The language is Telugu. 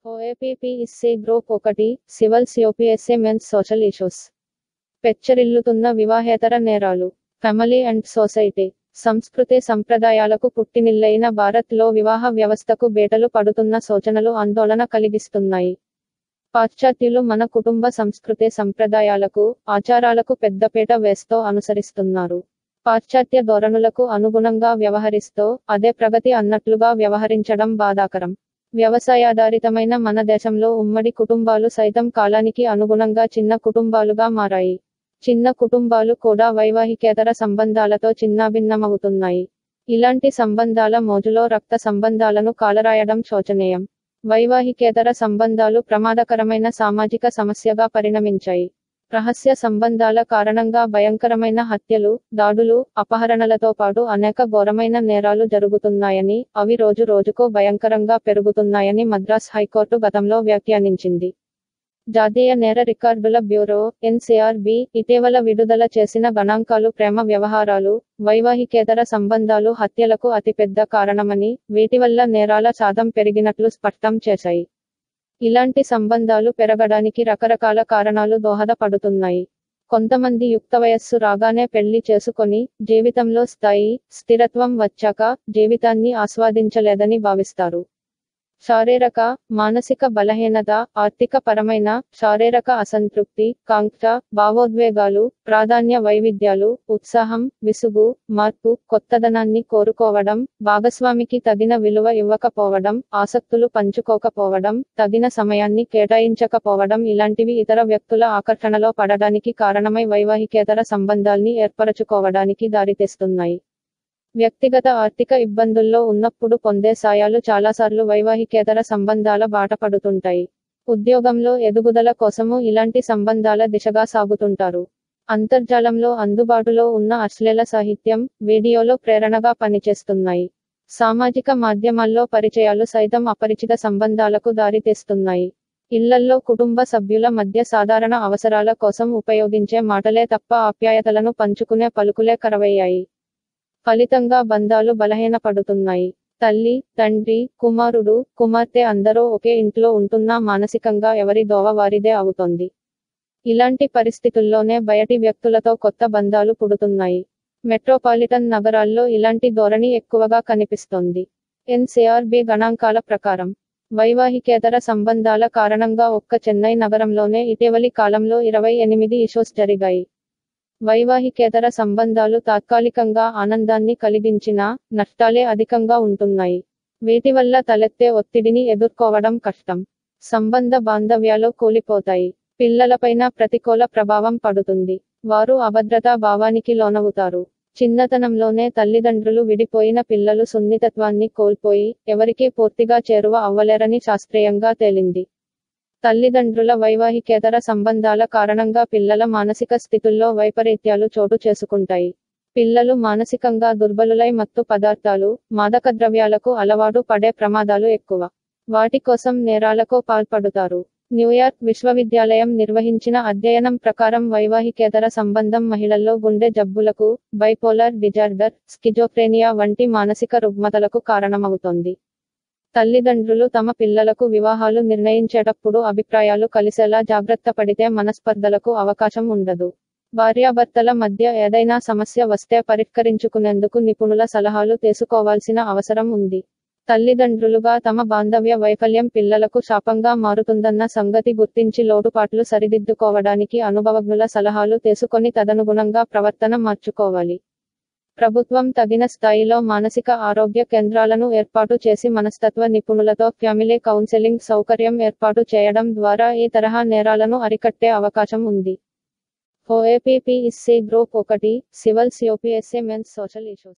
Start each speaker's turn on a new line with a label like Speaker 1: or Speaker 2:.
Speaker 1: ఓఏపీపీఎస్సీ గ్రూప్ ఒకటి civils UPSC mains social issues పెచ్చరిల్లుతున్న వివాహేతర నేరాలు ఫ్యామిలీ అండ్ సొసైటీ సంస్కృతి సంప్రదాయాలకు పుట్టినిల్లైన భారత్లో వివాహ వ్యవస్థకు బేటలు పడుతున్న సూచనలు ఆందోళన కలిగిస్తున్నాయి పాశ్చాత్యులు మన కుటుంబ సంస్కృతి సంప్రదాయాలకు ఆచారాలకు పెద్దపీట వేస్తూ అనుసరిస్తున్నారు పాశ్చాత్య ధోరణులకు అనుగుణంగా వ్యవహరిస్తూ అదే ప్రగతి అన్నట్లుగా వ్యవహరించడం బాధాకరం వ్యవసాయాధారితమైన మన దేశంలో ఉమ్మడి కుటుంబాలు సైతం కాలానికి అనుగుణంగా చిన్న కుటుంబాలుగా మారాయి చిన్న కుటుంబాలు కూడా వైవాహికేతర సంబంధాలతో చిన్నాభిన్నమవుతున్నాయి ఇలాంటి సంబంధాల మోజులో రక్త సంబంధాలను కాలరాయడం శోచనీయం వైవాహికేతర సంబంధాలు ప్రమాదకరమైన సామాజిక సమస్యగా పరిణమించాయి రహస్య సంబంధాల కారణంగా భయంకరమైన హత్యలు దాడులు అపహరణలతో పాటు అనేక ఘోరమైన నేరాలు జరుగుతున్నాయని అవి రోజు రోజుకు భయంకరంగా పెరుగుతున్నాయని మద్రాస్ హైకోర్టు గతంలో వ్యాఖ్యానించింది జాతీయ నేర రికార్డుల బ్యూరో ఎన్సీఆర్బి ఇటీవల విడుదల చేసిన గణాంకాలు ప్రేమ వ్యవహారాలు వైవాహికేతర సంబంధాలు హత్యలకు అతిపెద్ద కారణమని వీటి వల్ల నేరాల శాతం పెరిగినట్లు స్పష్టం చేశాయి ఇలాంటి సంబంధాలు పెరగడానికి రకరకాల కారణాలు దోహదపడుతున్నాయి కొంతమంది యుక్త వయస్సు రాగానే పెళ్లి చేసుకొని జీవితంలో స్థాయి స్థిరత్వం వచ్చాక జీవితాన్ని ఆస్వాదించలేదని భావిస్తారు శారీరక మానసిక బలహీనత ఆర్థిక పరమైన శారీరక అసంతృప్తి కాంక్ష భావోద్వేగాలు ప్రాధాన్య వైవిధ్యాలు ఉత్సాహం విసుగు మార్పు కొత్తదనాన్ని కోరుకోవడం భాగస్వామికి తగిన విలువ ఇవ్వకపోవడం ఆసక్తులు పంచుకోకపోవడం తగిన సమయాన్ని కేటాయించకపోవడం ఇలాంటివి ఇతర వ్యక్తుల ఆకర్షణలో పడడానికి కారణమై వైవాహికేతర సంబంధాల్ని ఏర్పరచుకోవడానికి దారితీస్తున్నాయి వ్యక్తిగత ఆర్థిక ఇబ్బందుల్లో ఉన్నప్పుడు పొందే సాయాలు చాలాసార్లు వైవాహికేతర సంబంధాల బాట పడుతుంటాయి ఉద్యోగంలో ఎదుగుదల కోసము ఇలాంటి సంబంధాల దిశగా సాగుతుంటారు అంతర్జాలంలో అందుబాటులో ఉన్న అశ్లీల సాహిత్యం వీడియోలో ప్రేరణగా పనిచేస్తున్నాయి సామాజిక మాధ్యమాల్లో పరిచయాలు సైతం అపరిచిత సంబంధాలకు దారితీస్తున్నాయి ఇళ్లల్లో కుటుంబ సభ్యుల మధ్య సాధారణ అవసరాల కోసం ఉపయోగించే మాటలే తప్ప ఆప్యాయతలను పంచుకునే పలుకులే కరవయ్యాయి ఫలితంగా బంధాలు బలహీనపడుతున్నాయి తల్లి తండ్రి కుమారుడు కుమార్తె అందరూ ఒకే ఇంట్లో ఉంటున్నా మానసికంగా ఎవరి దోవ వారిదే అవుతోంది ఇలాంటి పరిస్థితుల్లోనే బయటి వ్యక్తులతో కొత్త బంధాలు పుడుతున్నాయి మెట్రోపాలిటన్ నగరాల్లో ఇలాంటి ధోరణి ఎక్కువగా కనిపిస్తోంది ఎన్సీఆర్బి గణాంకాల ప్రకారం వైవాహికేతర సంబంధాల కారణంగా ఒక్క చెన్నై నగరంలోనే ఇటీవలి కాలంలో ఇరవై ఎనిమిది ఇష్యూస్ జరిగాయి వైవాహికేతర సంబంధాలు తాత్కాలికంగా ఆనందాన్ని కలిగించినా నష్టాలే అధికంగా ఉంటున్నాయి వీటి వల్ల తలెత్తే ఒత్తిడిని ఎదుర్కోవడం కష్టం సంబంధ బాంధవ్యాలు కూలిపోతాయి పిల్లలపైన ప్రతికూల ప్రభావం పడుతుంది వారు అభద్రతా భావానికి లోనవుతారు చిన్నతనంలోనే తల్లిదండ్రులు విడిపోయిన పిల్లలు సున్నితత్వాన్ని కోల్పోయి ఎవరికీ పూర్తిగా చేరువ అవ్వలేరని శాస్త్రీయంగా తేలింది తల్లిదండ్రుల వైవాహికేతర సంబంధాల కారణంగా పిల్లల మానసిక స్థితుల్లో వైపరీత్యాలు చోటు చేసుకుంటాయి పిల్లలు మానసికంగా దుర్బలులై మత్తు పదార్థాలు మాదక ద్రవ్యాలకు అలవాటు పడే ప్రమాదాలు ఎక్కువ వాటి కోసం నేరాలకు పాల్పడుతారు న్యూయార్క్ విశ్వవిద్యాలయం నిర్వహించిన అధ్యయనం ప్రకారం వైవాహికేతర సంబంధం మహిళల్లో గుండె జబ్బులకు బైపోలార్ డిజార్డర్ స్కిజోఫ్రేనియా వంటి మానసిక రుగ్మతలకు కారణమవుతోంది తల్లిదండ్రులు తమ పిల్లలకు వివాహాలు నిర్ణయించేటప్పుడు అభిప్రాయాలు కలిసేలా జాగ్రత్త పడితే మనస్పర్ధలకు అవకాశం ఉండదు భార్యాభర్తల మధ్య ఏదైనా సమస్య వస్తే పరిష్కరించుకునేందుకు నిపుణుల సలహాలు తీసుకోవాల్సిన అవసరం ఉంది తల్లిదండ్రులుగా తమ బాంధవ్య వైఫల్యం పిల్లలకు శాపంగా మారుతుందన్న సంగతి గుర్తించి లోటుపాట్లు సరిదిద్దుకోవడానికి అనుభవజ్ఞుల సలహాలు తీసుకొని తదనుగుణంగా ప్రవర్తన మార్చుకోవాలి ప్రభుత్వం తగిన స్థాయిలో మానసిక ఆరోగ్య కేంద్రాలను ఏర్పాటు చేసి మనస్తత్వ నిపుణులతో ఫ్యామిలీ కౌన్సెలింగ్ సౌకర్యం ఏర్పాటు చేయడం ద్వారా ఈ తరహా నేరాలను అరికట్టే అవకాశం ఉంది ఓఏపీపీఎస్సీ గ్రూప్ ఒకటి civils UPSC mains social issues